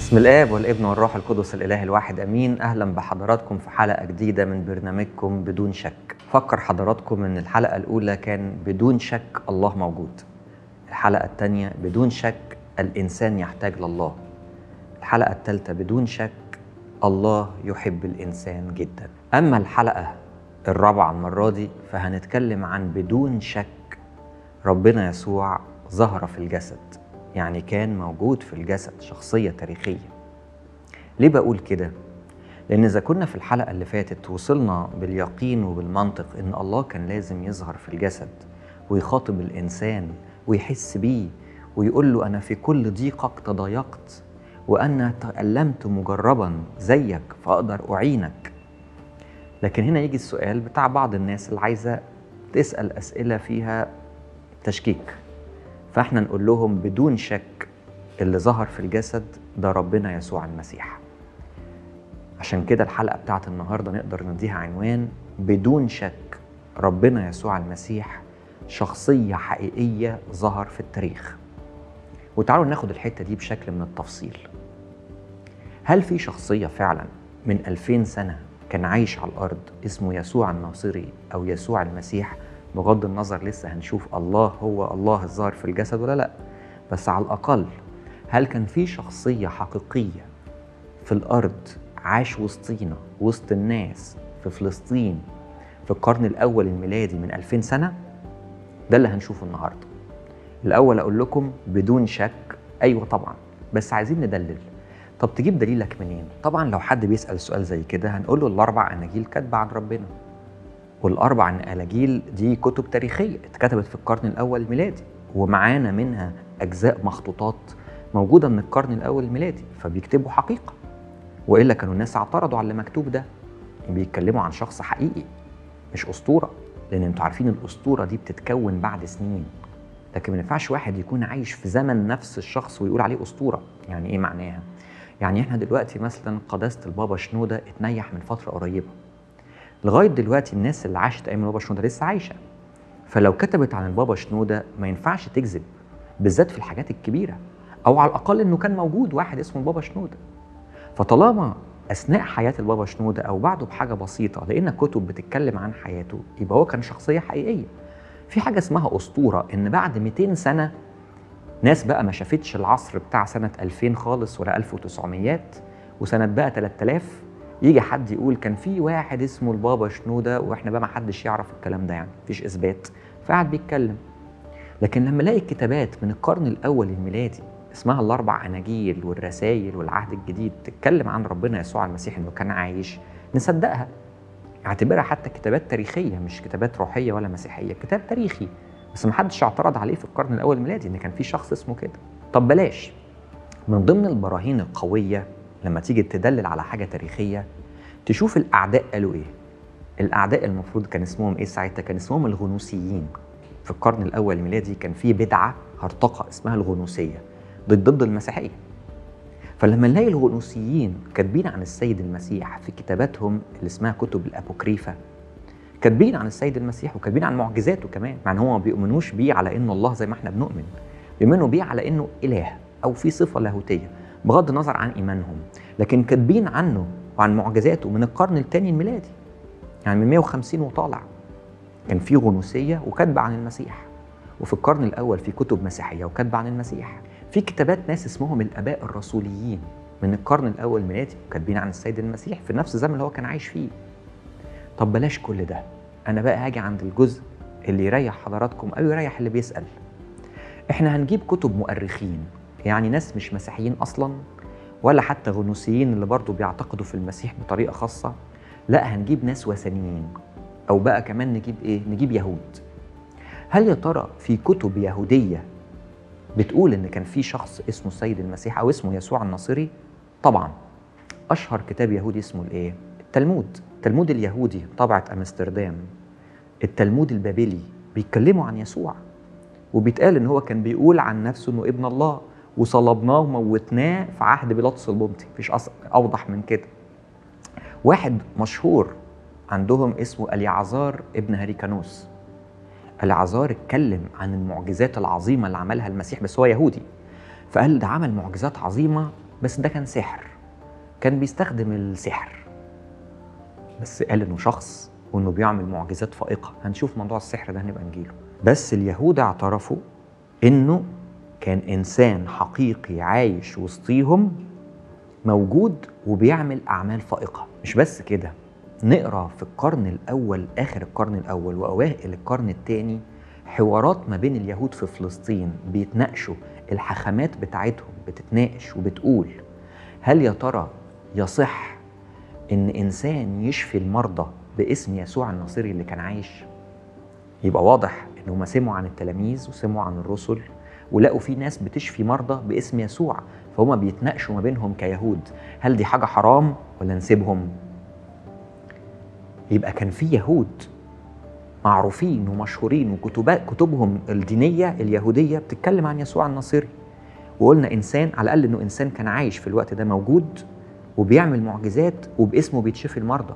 بسم الاب والابن والروح القدس الاله الواحد امين اهلا بحضراتكم في حلقه جديده من برنامجكم بدون شك فكر حضراتكم ان الحلقه الاولى كان بدون شك الله موجود الحلقه الثانيه بدون شك الانسان يحتاج لله الحلقه الثالثه بدون شك الله يحب الانسان جدا اما الحلقه الرابعه المره دي فهنتكلم عن بدون شك ربنا يسوع ظهر في الجسد يعني كان موجود في الجسد شخصية تاريخية ليه بقول كده؟ لأن إذا كنا في الحلقة اللي فاتت وصلنا باليقين وبالمنطق إن الله كان لازم يظهر في الجسد ويخاطب الإنسان ويحس بيه ويقول له أنا في كل ضيقك تضايقت وأنا تألمت مجربا زيك فأقدر أعينك لكن هنا يجي السؤال بتاع بعض الناس اللي عايزة تسأل أسئلة فيها تشكيك فاحنا نقول لهم بدون شك اللي ظهر في الجسد ده ربنا يسوع المسيح عشان كده الحلقة بتاعت النهاردة نقدر نديها عنوان بدون شك ربنا يسوع المسيح شخصية حقيقية ظهر في التاريخ وتعالوا ناخد الحتة دي بشكل من التفصيل هل في شخصية فعلا من ألفين سنة كان عايش على الأرض اسمه يسوع الناصري أو يسوع المسيح بغض النظر لسه هنشوف الله هو الله الظاهر في الجسد ولا لا بس على الأقل هل كان في شخصية حقيقية في الأرض عاش وسطينا وسط الناس في فلسطين في القرن الأول الميلادي من 2000 سنة ده اللي هنشوفه النهاردة الأول أقول لكم بدون شك أيوة طبعا بس عايزين ندلل طب تجيب دليلك منين؟ طبعا لو حد بيسأل سؤال زي كده هنقول له الأربع أناجيل كاتبة عن ربنا والأربع أناجيل دي كتب تاريخية اتكتبت في القرن الأول الميلادي ومعانا منها أجزاء مخطوطات موجودة من القرن الأول الميلادي فبيكتبوا حقيقة وإلا كانوا الناس اعترضوا على اللي مكتوب ده بيتكلموا عن شخص حقيقي مش أسطورة لأن أنتوا عارفين الأسطورة دي بتتكون بعد سنين لكن ما ينفعش واحد يكون عايش في زمن نفس الشخص ويقول عليه أسطورة يعني إيه معناها؟ يعني إحنا دلوقتي مثلا قداسة البابا شنودة اتنيح من فترة قريبة لغايه دلوقتي الناس اللي عاشت ايام البابا شنوده لسه عايشه فلو كتبت عن البابا شنوده ما ينفعش تكذب بالذات في الحاجات الكبيره او على الاقل انه كان موجود واحد اسمه البابا شنوده فطالما اثناء حياه البابا شنوده او بعده بحاجه بسيطه لقينا كتب بتتكلم عن حياته يبقى هو كان شخصيه حقيقيه في حاجه اسمها اسطوره ان بعد 200 سنه ناس بقى ما شافتش العصر بتاع سنه 2000 خالص ولا 1900 وسنه بقى 3000 يجي حد يقول كان في واحد اسمه البابا شنوده واحنا بقى ما حدش يعرف الكلام ده يعني مفيش اثبات فقعد بيتكلم لكن لما الاقي الكتابات من القرن الاول الميلادي اسمها الاربع اناجيل والرسائل والعهد الجديد تتكلم عن ربنا يسوع المسيح انه كان عايش نصدقها اعتبرها حتى كتابات تاريخيه مش كتابات روحيه ولا مسيحيه كتاب تاريخي بس ما حدش اعترض عليه في القرن الاول الميلادي ان كان في شخص اسمه كده طب بلاش من ضمن البراهين القويه لما تيجي تدلل على حاجه تاريخيه تشوف الاعداء قالوا ايه الاعداء المفروض كان اسمهم ايه ساعتها كان اسمهم الغنوسيين في القرن الاول الميلادي كان في بدعه هرطقه اسمها الغنوسيه ضد ضد المسيحيه فلما نلاقي الغنوسيين كاتبين عن السيد المسيح في كتاباتهم اللي اسمها كتب الابوكريفه كاتبين عن السيد المسيح وكاتبين عن معجزاته كمان مع ان هم ما بيؤمنوش بيه على انه الله زي ما احنا بنؤمن بيؤمنوا بيه على انه اله او في صفه لاهوتيه بغض النظر عن ايمانهم لكن كاتبين عنه وعن معجزاته من القرن الثاني الميلادي يعني من 150 وطالع كان في غنوسيه وكاتبه عن المسيح وفي القرن الاول في كتب مسيحيه وكاتبه عن المسيح في كتابات ناس اسمهم الاباء الرسوليين من القرن الاول الميلادي وكاتبين عن السيد المسيح في نفس الزمن اللي هو كان عايش فيه طب بلاش كل ده انا بقى هاجي عند الجزء اللي يريح حضراتكم او يريح اللي بيسال احنا هنجيب كتب مؤرخين يعني ناس مش مسيحيين اصلا ولا حتى غنوسيين اللي برضه بيعتقدوا في المسيح بطريقه خاصه لا هنجيب ناس وثنيين او بقى كمان نجيب ايه نجيب يهود هل يا ترى في كتب يهوديه بتقول ان كان في شخص اسمه السيد المسيح او اسمه يسوع الناصري طبعا اشهر كتاب يهودي اسمه الايه التلمود التلمود اليهودي طبعة امستردام التلمود البابلي بيتكلموا عن يسوع وبيتقال ان هو كان بيقول عن نفسه انه ابن الله وصلبناه وموتناه في عهد بيلاطس البنطي مفيش اوضح من كده واحد مشهور عندهم اسمه اليعزار ابن هريكانوس اليعزار اتكلم عن المعجزات العظيمه اللي عملها المسيح بس هو يهودي فقال ده عمل معجزات عظيمه بس ده كان سحر كان بيستخدم السحر بس قال انه شخص وانه بيعمل معجزات فائقه هنشوف موضوع السحر ده هنبقى نجيله بس اليهود اعترفوا انه كان انسان حقيقي عايش وسطيهم موجود وبيعمل اعمال فائقه مش بس كده نقرا في القرن الاول اخر القرن الاول واوائل القرن الثاني حوارات ما بين اليهود في فلسطين بيتناقشوا الحاخامات بتاعتهم بتتناقش وبتقول هل يا ترى يصح ان انسان يشفي المرضى باسم يسوع الناصري اللي كان عايش يبقى واضح ان هم سمعوا عن التلاميذ وسمعوا عن الرسل ولقوا في ناس بتشفي مرضى باسم يسوع فهم بيتناقشوا ما بينهم كيهود هل دي حاجه حرام ولا نسيبهم يبقى كان في يهود معروفين ومشهورين وكتبات كتبهم الدينيه اليهوديه بتتكلم عن يسوع الناصري وقلنا انسان على الاقل انه انسان كان عايش في الوقت ده موجود وبيعمل معجزات وباسمه بيتشفي المرضى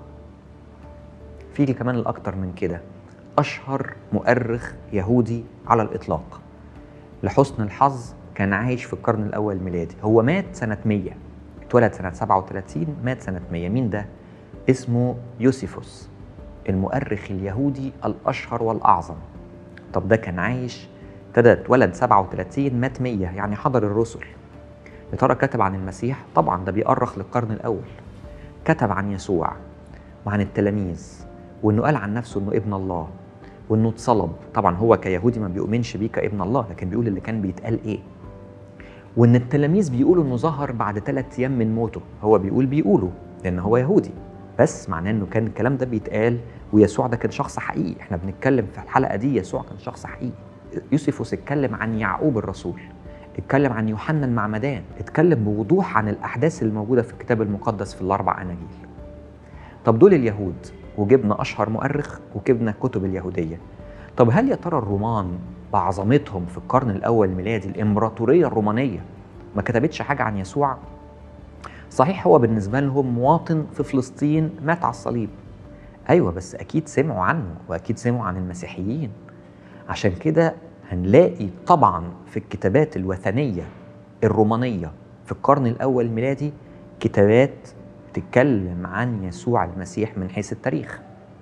في كمان الاكتر من كده اشهر مؤرخ يهودي على الاطلاق لحسن الحظ كان عايش في القرن الاول الميلادي هو مات سنه 100 اتولد سنه 37 مات سنه 100 مين ده اسمه يوسيفوس المؤرخ اليهودي الاشهر والاعظم طب ده كان عايش ابتدى اتولد 37 مات 100 يعني حضر الرسل يا ترى كتب عن المسيح طبعا ده بيأرخ للقرن الاول كتب عن يسوع وعن التلاميذ وانه قال عن نفسه انه ابن الله وانه اتصلب طبعا هو كيهودي ما بيؤمنش بيه كابن الله لكن بيقول اللي كان بيتقال ايه وان التلاميذ بيقولوا انه ظهر بعد ثلاث ايام من موته هو بيقول بيقولوا لان هو يهودي بس معناه انه كان الكلام ده بيتقال ويسوع ده كان شخص حقيقي احنا بنتكلم في الحلقه دي يسوع كان شخص حقيقي يوسفوس اتكلم عن يعقوب الرسول اتكلم عن يوحنا المعمدان اتكلم بوضوح عن الاحداث الموجوده في الكتاب المقدس في الاربع اناجيل طب دول اليهود وجبنا اشهر مؤرخ وجبنا كتب اليهوديه طب هل يا ترى الرومان بعظمتهم في القرن الاول الميلادي الامبراطوريه الرومانيه ما كتبتش حاجه عن يسوع صحيح هو بالنسبه لهم مواطن في فلسطين مات على الصليب ايوه بس اكيد سمعوا عنه واكيد سمعوا عن المسيحيين عشان كده هنلاقي طبعا في الكتابات الوثنيه الرومانيه في القرن الاول الميلادي كتابات تتكلم عن يسوع المسيح من حيث التاريخ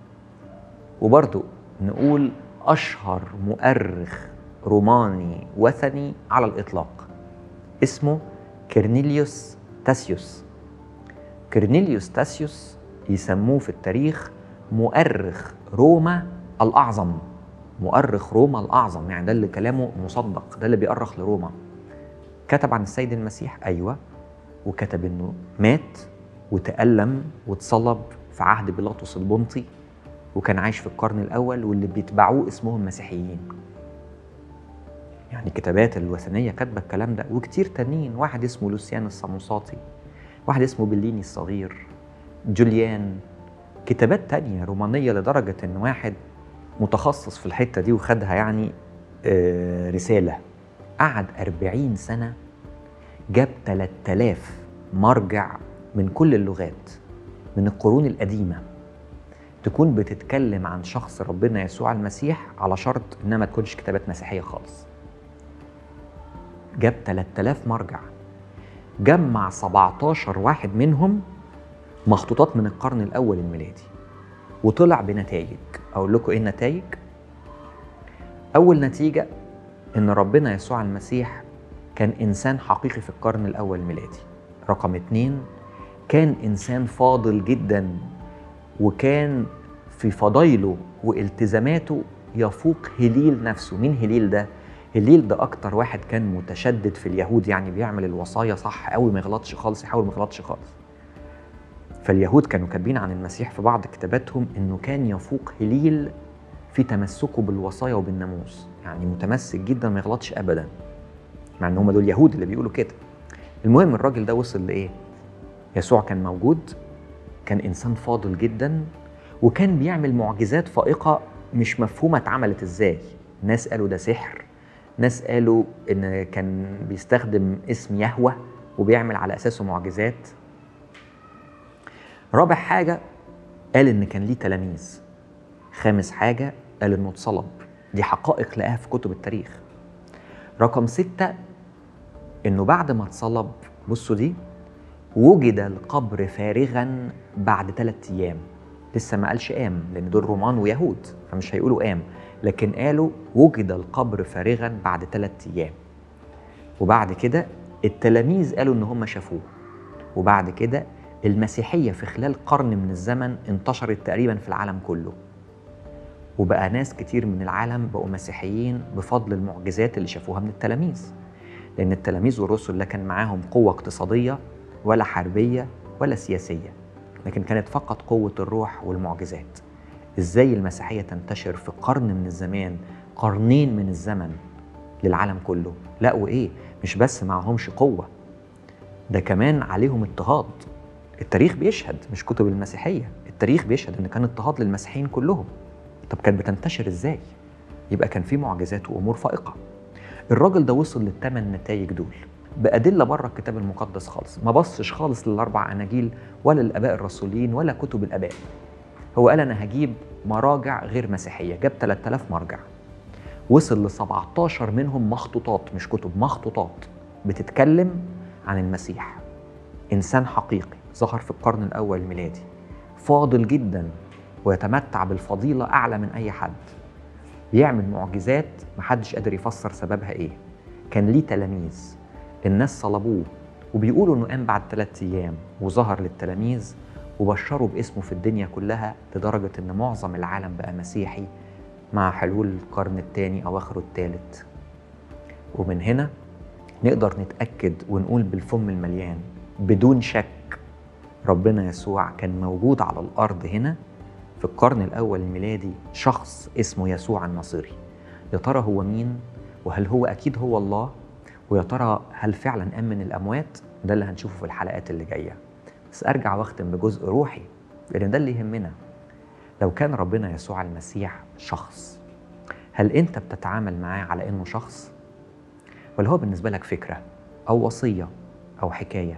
وبرضو نقول أشهر مؤرخ روماني وثني على الإطلاق اسمه كرنيليوس تاسيوس كرنيليوس تاسيوس يسموه في التاريخ مؤرخ روما الأعظم مؤرخ روما الأعظم يعني ده اللي كلامه مصدق ده اللي بيؤرخ لروما كتب عن السيد المسيح أيوة وكتب إنه مات وتألم واتصلب في عهد بيلاطس البنطي وكان عايش في القرن الأول واللي بيتبعوه اسمهم مسيحيين يعني الكتابات الوثنية كاتبة الكلام ده وكتير تانيين واحد اسمه لوسيان الصموساطي واحد اسمه بليني الصغير جوليان كتابات تانية رومانية لدرجة إن واحد متخصص في الحتة دي وخدها يعني آه، رسالة قعد أربعين سنة جاب 3000 مرجع من كل اللغات من القرون القديمة تكون بتتكلم عن شخص ربنا يسوع المسيح على شرط انها ما تكونش كتابات مسيحية خالص جاب 3000 مرجع جمع 17 واحد منهم مخطوطات من القرن الأول الميلادي وطلع بنتائج أقول لكم إيه النتائج؟ أول نتيجة إن ربنا يسوع المسيح كان إنسان حقيقي في القرن الأول الميلادي رقم اتنين كان إنسان فاضل جدا وكان في فضايله والتزاماته يفوق هليل نفسه مين هليل ده؟ هليل ده أكتر واحد كان متشدد في اليهود يعني بيعمل الوصايا صح قوي ما يغلطش خالص يحاول ما يغلطش خالص فاليهود كانوا كاتبين عن المسيح في بعض كتاباتهم انه كان يفوق هليل في تمسكه بالوصايا وبالناموس يعني متمسك جدا ما يغلطش ابدا مع ان هم دول يهود اللي بيقولوا كده المهم الراجل ده وصل لايه يسوع كان موجود كان انسان فاضل جدا وكان بيعمل معجزات فائقه مش مفهومه اتعملت ازاي ناس قالوا ده سحر ناس قالوا ان كان بيستخدم اسم يهوه وبيعمل على اساسه معجزات رابع حاجة قال إن كان ليه تلاميذ خامس حاجة قال إنه اتصلب دي حقائق لقاها في كتب التاريخ رقم ستة إنه بعد ما اتصلب بصوا دي وجد القبر فارغا بعد ثلاثة أيام لسه ما قالش قام لأن دول رومان ويهود فمش هيقولوا قام لكن قالوا وجد القبر فارغا بعد ثلاثة أيام وبعد كده التلاميذ قالوا إن هم شافوه وبعد كده المسيحية في خلال قرن من الزمن انتشرت تقريبا في العالم كله وبقى ناس كتير من العالم بقوا مسيحيين بفضل المعجزات اللي شافوها من التلاميذ لأن التلاميذ والرسل لا كان معاهم قوة اقتصادية ولا حربية ولا سياسية لكن كانت فقط قوة الروح والمعجزات ازاي المسيحية تنتشر في قرن من الزمان قرنين من الزمن للعالم كله لا وايه مش بس معهمش قوة ده كمان عليهم اضطهاد التاريخ بيشهد مش كتب المسيحية التاريخ بيشهد ان كان اضطهاد للمسيحيين كلهم طب كانت بتنتشر ازاي يبقى كان في معجزات وامور فائقة الراجل ده وصل للثمان نتائج دول بأدلة بره الكتاب المقدس خالص ما بصش خالص للأربع أناجيل ولا الآباء الرسولين ولا كتب الآباء هو قال أنا هجيب مراجع غير مسيحية جاب 3000 مرجع وصل ل 17 منهم مخطوطات مش كتب مخطوطات بتتكلم عن المسيح إنسان حقيقي ظهر في القرن الأول الميلادي فاضل جدا ويتمتع بالفضيلة أعلى من أي حد يعمل معجزات محدش قادر يفسر سببها إيه كان ليه تلاميذ الناس صلبوه وبيقولوا انه قام بعد ثلاثة ايام وظهر للتلاميذ وبشروا باسمه في الدنيا كلها لدرجة ان معظم العالم بقى مسيحي مع حلول القرن الثاني او اخره الثالث ومن هنا نقدر نتأكد ونقول بالفم المليان بدون شك ربنا يسوع كان موجود على الأرض هنا في القرن الأول الميلادي شخص اسمه يسوع الناصري يا ترى هو مين وهل هو أكيد هو الله ويا ترى هل فعلا قام من الاموات ده اللي هنشوفه في الحلقات اللي جايه بس ارجع واختم بجزء روحي لان ده اللي يهمنا لو كان ربنا يسوع المسيح شخص هل انت بتتعامل معاه على انه شخص ولا هو بالنسبه لك فكره او وصيه او حكايه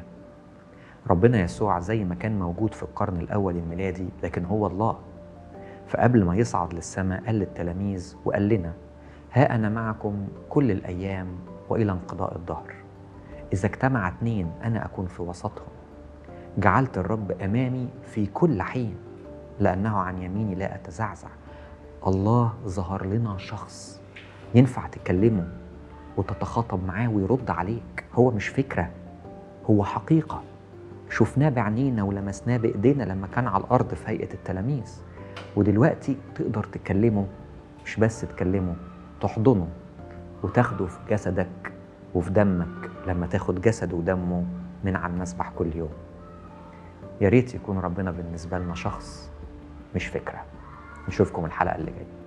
ربنا يسوع زي ما كان موجود في القرن الاول الميلادي لكن هو الله فقبل ما يصعد للسماء قال للتلاميذ وقال لنا ها انا معكم كل الايام والى انقضاء الدهر اذا اجتمع اثنين انا اكون في وسطهم جعلت الرب امامي في كل حين لانه عن يميني لا اتزعزع الله ظهر لنا شخص ينفع تكلمه وتتخاطب معاه ويرد عليك هو مش فكره هو حقيقه شفناه بعينينا ولمسناه بايدينا لما كان على الارض في هيئه التلاميذ ودلوقتي تقدر تكلمه مش بس تكلمه تحضنه وتاخده في جسدك وفي دمك لما تاخد جسده ودمه من على المسبح كل يوم يا ريت يكون ربنا بالنسبة لنا شخص مش فكرة نشوفكم الحلقة اللي جايه